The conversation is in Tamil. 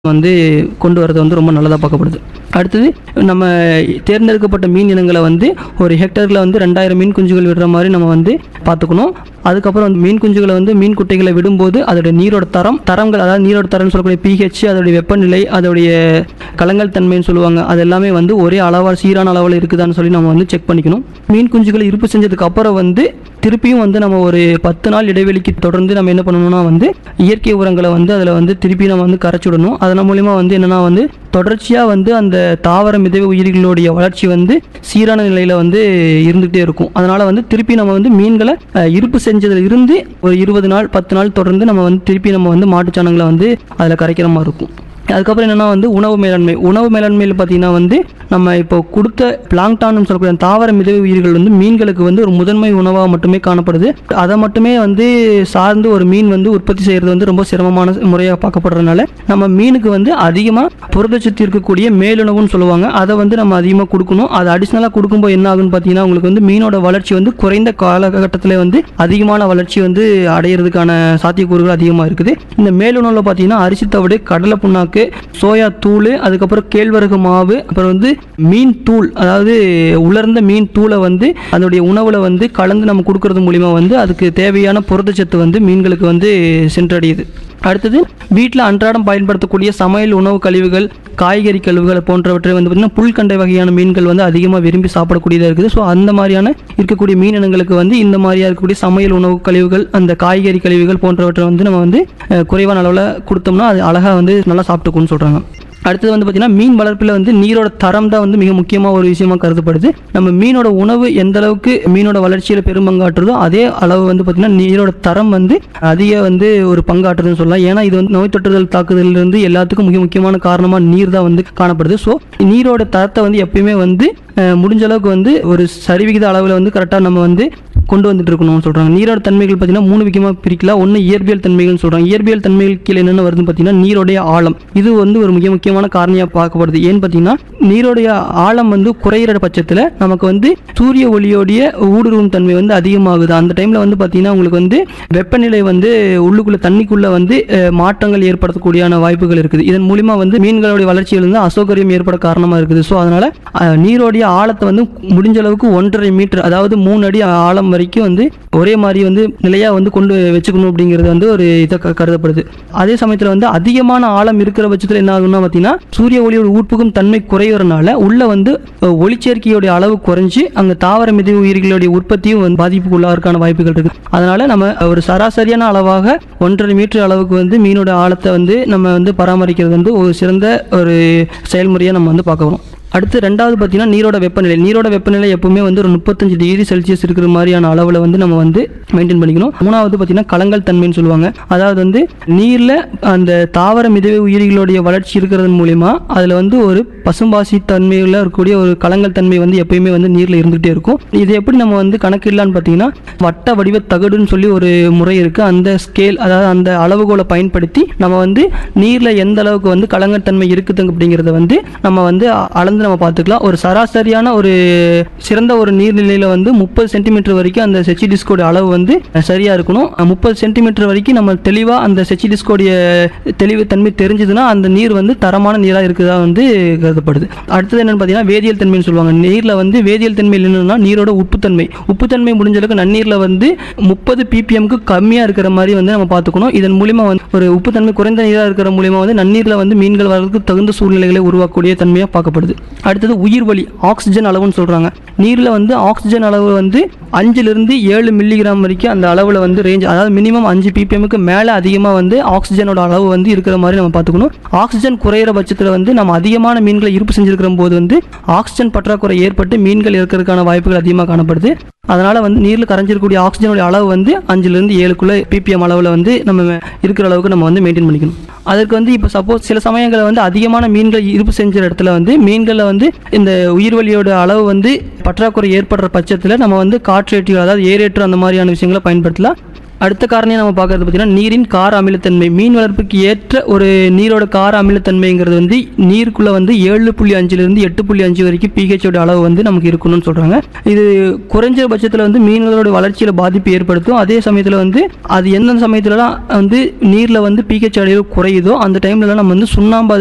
வந்து கொண்டு வரது வந்து ரொம்ப நல்லதாக பார்க்கப்படுது அடுத்தது நம்ம தேர்ந்தெடுக்கப்பட்ட மீன் இனங்களை வந்து ஒரு ஹெக்டரில் வந்து ரெண்டாயிரம் மீன் குஞ்சுகள் விடுற மாதிரி நம்ம வந்து பார்த்துக்கணும் அதுக்கப்புறம் வந்து மீன் குஞ்சுகளை வந்து மீன் குட்டைகளை விடும்போது அதோடைய நீரோட தரம் தரங்கள் அதாவது நீரோட தரம்னு சொல்லக்கூடிய பிஹெச் அதோடைய வெப்பநிலை அதோடைய கலங்கல் தன்மைன்னு சொல்லுவாங்க அது எல்லாமே வந்து ஒரே அளவாக சீரான அளவில் இருக்குதான்னு சொல்லி நம்ம வந்து செக் பண்ணிக்கணும் மீன் குஞ்சுகளை இருப்பு செஞ்சதுக்கு அப்புறம் வந்து திருப்பியும் வந்து நம்ம ஒரு பத்து நாள் இடைவெளிக்கு தொடர்ந்து நம்ம என்ன பண்ணணும்னா வந்து இயற்கை உரங்களை வந்து அதில் வந்து திருப்பி நம்ம வந்து கரைச்சி விடணும் அதன் மூலிமா வந்து என்னென்னா வந்து தொடர்ச்சியாக வந்து அந்த தாவர மிதவை உயிரிகளுடைய வளர்ச்சி வந்து சீரான நிலையில் வந்து இருந்துகிட்டே இருக்கும் அதனால் வந்து திருப்பி நம்ம வந்து மீன்களை அஹ், இருப்பு செஞ்சதுல இருந்து ஒரு இருபது நாள் பத்து நாள் தொடர்ந்து நம்ம வந்து திருப்பி நம்ம வந்து மாட்டுச்சாணங்களை வந்து அதில் கரைக்கிற மாதிரி இருக்கும் அதுக்கப்புறம் என்னென்னா வந்து உணவு மேலாண்மை உணவு மேலாண்மையில் பார்த்தீங்கன்னா வந்து நம்ம இப்போ கொடுத்த பிளாங்டான்னு சொல்லக்கூடிய அந்த தாவர மிதவை உயிர்கள் வந்து மீன்களுக்கு வந்து ஒரு முதன்மை உணவாக மட்டுமே காணப்படுது அதை மட்டுமே வந்து சார்ந்து ஒரு மீன் வந்து உற்பத்தி செய்கிறது வந்து ரொம்ப சிரமமான முறையாக பார்க்கப்படுறதுனால நம்ம மீனுக்கு வந்து அதிகமாக புரதச்சத்து இருக்கக்கூடிய மேலுணவுன்னு சொல்லுவாங்க அதை வந்து நம்ம அதிகமாக கொடுக்கணும் அது அடிஷ்னலாக கொடுக்கும்போது என்ன ஆகுன்னு பார்த்தீங்கன்னா உங்களுக்கு வந்து மீனோட வளர்ச்சி வந்து குறைந்த காலகட்டத்தில் வந்து அதிகமான வளர்ச்சி வந்து அடையிறதுக்கான சாத்தியக்கூறுகள் அதிகமாக இருக்குது இந்த மேலுணவில் பார்த்தீங்கன்னா அரிசி தவிடு கடலை புண்ணாக்கு சோயா தூள் அதுக்கப்புறம் கேழ்வரகு மாவு அப்புறம் வந்து மீன் தூள் அதாவது உலர்ந்த மீன் தூளை வந்து அதனுடைய உணவில் வந்து கலந்து நம்ம கொடுக்கறது மூலிமா வந்து அதுக்கு தேவையான புரதச்சத்து வந்து மீன்களுக்கு வந்து சென்றடையுது அடுத்தது வீட்டில் அன்றாடம் பயன்படுத்தக்கூடிய சமையல் உணவு கழிவுகள் காய்கறி கழிவுகள் போன்றவற்றை வந்து பார்த்திங்கன்னா புல்கண்டை வகையான மீன்கள் வந்து அதிகமாக விரும்பி சாப்பிடக்கூடியதாக இருக்குது ஸோ அந்த மாதிரியான இருக்கக்கூடிய மீன் இனங்களுக்கு வந்து இந்த மாதிரியாக இருக்கக்கூடிய சமையல் உணவு கழிவுகள் அந்த காய்கறி கழிவுகள் போன்றவற்றை வந்து நம்ம வந்து அஹ், குறைவான அளவில் கொடுத்தோம்னா அது அழகாக வந்து நல்லா சாப்பிட்டுக்கும்னு சொல்கிறாங்க அடுத்தது வந்து பார்த்திங்கன்னா மீன் வளர்ப்பில் வந்து நீரோட தரம் தான் வந்து மிக முக்கியமாக ஒரு விஷயமா கருதப்படுது நம்ம மீனோட உணவு எந்த அளவுக்கு மீனோட வளர்ச்சியில் பெரும்பங்காற்றுதோ அதே அளவு வந்து பார்த்திங்கன்னா நீரோட தரம் வந்து அதிக வந்து ஒரு பங்காற்றுதுன்னு சொல்லலாம் ஏன்னா இது வந்து நோய் தொற்றுதல் தாக்குதலிருந்து எல்லாத்துக்கும் மிக முக்கியமான காரணமாக நீர் தான் வந்து காணப்படுது ஸோ நீரோட தரத்தை வந்து எப்பயுமே வந்து அஹ், முடிஞ்ச அளவுக்கு வந்து ஒரு சரிவிகித அளவில் வந்து கரெக்டாக நம்ம வந்து கொண்டு வந்துட்டு இருக்கணும்னு சொல்கிறாங்க நீரோட தன்மைகள் பார்த்தீங்கன்னா மூணு விதமாக பிரிக்கலாம் ஒன்று இயற்பியல் தன்மைகள்னு சொல்கிறாங்க இயற்பியல் தன்மைகள் கீழே என்னென்ன வருதுன்னு பார்த்தீங்கன்னா நீரோடைய ஆழம் இது வந்து ஒரு மிக முக்கியமான காரணியாக பார்க்கப்படுது ஏன்னு பார்த்தீங்கன்னா நீரோடைய ஆழம் வந்து குறையிற பட்சத்தில் நமக்கு வந்து சூரிய ஒளியோடைய ஊடுருவும் தன்மை வந்து அதிகமாகுது அந்த டைமில் வந்து பார்த்தீங்கன்னா உங்களுக்கு வந்து வெப்பநிலை வந்து உள்ளுக்குள்ளே தண்ணிக்குள்ளே வந்து அஹ், மாற்றங்கள் ஏற்படுத்தக்கூடியான வாய்ப்புகள் இருக்குது இதன் மூலிமா வந்து மீன்களுடைய வளர்ச்சியில் வந்து அசௌகரியம் ஏற்பட காரணமாக இருக்குது ஸோ அதனால் நீரோடைய ஆழத்தை வந்து முடிஞ்ச அளவுக்கு ஒன்றரை மீட்டர் அதாவது மூணு அடி ஆழம் வரைக்கும் வந்து ஒரே மாதிரி வந்து நிலையாக வந்து கொண்டு வச்சுக்கணும் அப்படிங்கிறது வந்து ஒரு இதை க- கருதப்படுது அதே சமயத்தில் வந்து அதிகமான ஆழம் இருக்கிற பட்சத்தில் என்ன ஆகும்னா பார்த்தீங்கன்னா சூரிய ஒளியோட ஊட்புகும் தன்மை குறையறனால உள்ள வந்து அஹ், ஒளிச்சேர்க்கையோடைய அளவு குறைஞ்சு அங்கே தாவர மிதை உயிர்களுடைய உற்பத்தியும் வந்து பாதிப்புக்கு உள்ளாகிறதுக்கான வாய்ப்புகள் இருக்கு அதனால நம்ம ஒரு சராசரியான அளவாக ஒன்றரை மீட்டர் அளவுக்கு வந்து மீனோட ஆழத்தை வந்து நம்ம வந்து பராமரிக்கிறது வந்து ஒரு சிறந்த ஒரு செயல்முறையை நம்ம வந்து பார்க்கணும் அடுத்து ரெண்டாவது பார்த்தீங்கன்னா நீரோட வெப்பநிலை நீரோட வெப்பநிலை எப்பவுமே வந்து ஒரு முப்பத்தஞ்சு டிகிரி செல்சியஸ் இருக்கிற மாதிரியான அளவில் வந்து நம்ம வந்து மெயின்டைன் பண்ணிக்கணும் மூணாவது பார்த்தீங்கன்னா கலங்கல் தன்மைன்னு சொல்லுவாங்க அதாவது வந்து நீரில் அந்த தாவர மிதவை உயிரிகளுடைய வளர்ச்சி இருக்கிறதன் மூலிமா அதில் வந்து ஒரு பசும்பாசி தன்மையில் இருக்கக்கூடிய ஒரு கலங்கல் தன்மை வந்து எப்பயுமே வந்து நீரில் இருந்துகிட்டே இருக்கும் இது எப்படி நம்ம வந்து கணக்கிடலான்னு பார்த்தீங்கன்னா வட்ட வடிவ தகடுன்னு சொல்லி ஒரு முறை இருக்குது அந்த ஸ்கேல் அதாவது அந்த அளவுகோலை பயன்படுத்தி நம்ம வந்து நீரில் எந்த அளவுக்கு வந்து கலங்கத்தன்மை இருக்குது அப்படிங்கிறத வந்து நம்ம வந்து அ- அளந்து நம்ம பார்த்துக்கலாம் ஒரு சராசரியான ஒரு சிறந்த ஒரு நீர்நிலையில் வந்து முப்பது சென்டிமீட்டர் வரைக்கும் அந்த செச்சி டிஸ்கோட அளவு வந்து சரியாக இருக்கணும் முப்பது சென்டிமீட்டர் வரைக்கும் நம்ம தெளிவாக அந்த செச்சி டிஸ்கோடைய தெளிவு தன்மை தெரிஞ்சதுன்னா அந்த நீர் வந்து தரமான நீராக இருக்குதா வந்து கருதப்படுது அடுத்தது என்னன்னு பார்த்தீங்கன்னா வேதியியல் தன்மைன்னு சொல்லுவாங்க நீரில் வந்து வேதியியல் தன்மை என்னன்னா நீரோட உப்புத்தன்மை உப்புத்தன்மை முடிஞ்ச அளவுக்கு நன்னீரில் வந்து முப்பது ppmக்கு கம்மியாக இருக்கிற மாதிரி வந்து நம்ம பார்த்துக்கணும் இதன் மூலிமா வந்து ஒரு உப்புத்தன்மை குறைந்த நீராக இருக்கிற மூலிமா வந்து நன்னீரில் வந்து மீன்கள் வளர்றதுக்கு தகுந்த சூழ்நிலைகளை உருவாக்கக்கூடிய தன்மையாக பார்க்கப்படுது அடுத்தது உயிர் வலி ஆக்சிஜன் அளவுன்னு சொல்கிறாங்க நீரில் வந்து ஆக்சிஜன் அளவு வந்து அஞ்சுலேருந்து ஏழு மில்லிகிராம் வரைக்கும் அந்த அளவில் வந்து ரேஞ்ச் அதாவது மினிமம் அஞ்சு ppmக்கு மேலே அதிகமாக வந்து ஆக்சிஜனோட அளவு வந்து இருக்கிற மாதிரி நம்ம பார்த்துக்கணும் ஆக்சிஜன் குறையிற பட்சத்தில் வந்து நம்ம அதிகமான மீன்களை இருப்பு செஞ்சிருக்கிற போது வந்து ஆக்சிஜன் பற்றாக்குறை ஏற்பட்டு மீன்கள் இருக்கிறதுக்கான வாய்ப்புகள் அதிகமாக காணப்படுது அதனால வந்து நீரில் கரைஞ்சிருக்கக்கூடிய ஆக்சிஜனுடைய அளவு வந்து அஞ்சுலேருந்து ஏழுக்குள்ள பிபிஎம் அளவில் வந்து நம்ம இருக்கிற அளவுக்கு நம்ம வந்து மெயின்டைன் பண்ணிக்கணும் அதற்கு வந்து இப்போ சப்போஸ் சில சமயங்களில் வந்து அதிகமான மீன்கள் இருப்பு செஞ்ச இடத்துல வந்து மீன்களில் வந்து இந்த உயிர்வலியோட அளவு வந்து பற்றாக்குறை ஏற்படுற பட்சத்தில் நம்ம வந்து காற்றேற்றிகள் அதாவது ஏரேற்று அந்த மாதிரியான விஷயங்களை பயன்படுத்தலாம் அடுத்த காரணியை நம்ம பார்க்கறது பார்த்தீங்கன்னா நீரின் கார அமிலத்தன்மை மீன் வளர்ப்புக்கு ஏற்ற ஒரு நீரோட கார அமிலத்தன்மைங்கிறது வந்து நீருக்குள்ளே வந்து ஏழு புள்ளி அஞ்சுலேருந்து எட்டு புள்ளி அஞ்சு வரைக்கும் pH ஓட அளவு வந்து நமக்கு இருக்கணும்னு சொல்கிறாங்க இது குறைஞ்ச பட்சத்தில் வந்து மீன்களோட வளர்ச்சியில் பாதிப்பு ஏற்படுத்தும் அதே சமயத்தில் வந்து அது எந்தெந்த சமயத்துலலாம் வந்து நீரில் வந்து pH அளவு குறையுதோ அந்த டைம்லலாம் நம்ம வந்து சுண்ணாம்பு